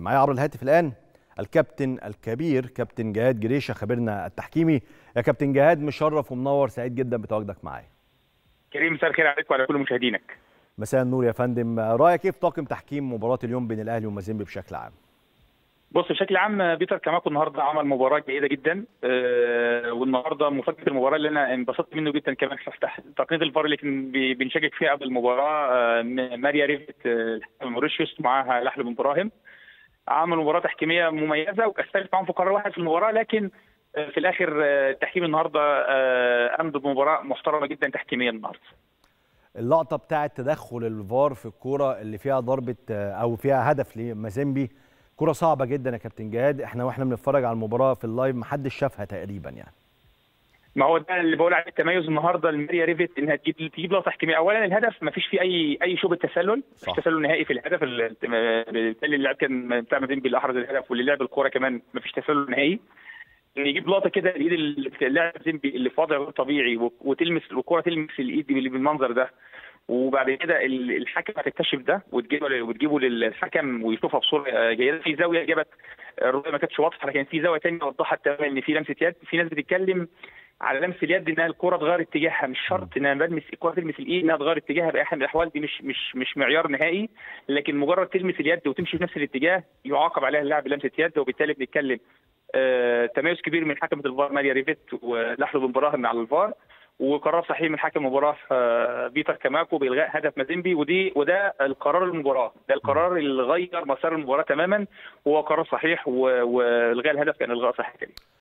معايا عبر الهاتف الان الكابتن الكبير كابتن جهاد جريشه خبيرنا التحكيمي يا كابتن جهاد مشرف ومنور سعيد جدا بتواجدك معايا كريم مساء الخير عليك وعلى كل مشاهدينك مساء النور يا فندم رايك ايه في طاقم تحكيم مباراه اليوم بين الاهلي ومازيمبي بشكل عام بص بشكل عام بيتر كاماكو النهارده عمل مباراه جيده جدا آه والنهارده مفاجاه المباراه اللي انا انبسطت منه جدا كمان تقنيه الفار اللي كان بنشكك فيها قبل المباراه آه ماريا ريفت آه موريشيوس معاها لحل بن براهم عمل مباراه تحكيميه مميزه واختلف معاهم في قرار واحد في المباراه لكن في الاخر التحكيم النهارده قام بمباراه محترمه جدا تحكيميا النهارده اللقطه بتاعه تدخل الفار في الكوره اللي فيها ضربه او فيها هدف لمازيمبي كوره صعبه جدا يا كابتن جهاد احنا واحنا بنتفرج على المباراه في اللايف ما حدش شافها تقريبا يعني ما هو ده اللي بقول عليه التميز النهارده لماريا ريفيت انها تجيب تجيب لقطه تحكيميه اولا الهدف ما فيش فيه اي اي شبهه تسلل مفيش تسلل نهائي في الهدف بالتالي اللاعب كان بتاع مازيمبي اللي احرز الهدف واللي لعب الكوره كمان ما فيش تسلل نهائي ان يجيب لقطه كده الايد اللاعب زيمبي اللي في وضع غير طبيعي وتلمس الكوره تلمس الايد اللي بالمنظر ده وبعد كده الحكم هتكتشف ده وتجيبه وتجيبه للحكم ويشوفها بصوره جيده في زاويه جابت الرؤيه ما كانتش واضحه لكن في زاويه ثانيه وضحت تماما ان في لمسه يد في ناس بتتكلم على لمس اليد انها الكره تغير اتجاهها مش شرط انها بلمس الكره تلمس الايد انها تغير اتجاهها باي حال من الاحوال دي مش مش مش معيار نهائي لكن مجرد تلمس اليد وتمشي في نفس الاتجاه يعاقب عليها اللاعب بلمسه يد وبالتالي بنتكلم آه تميز كبير من حكمه الفار ماريا ريفيت ولحلو بن براهم على الفار وقرار صحيح من حكم المباراه بيتر كاماكو بالغاء هدف مازيمبي ودي وده القرار المباراه ده القرار اللي غير مسار المباراه تماما وهو قرار صحيح والغاء الهدف كان الغاء صحيح كريم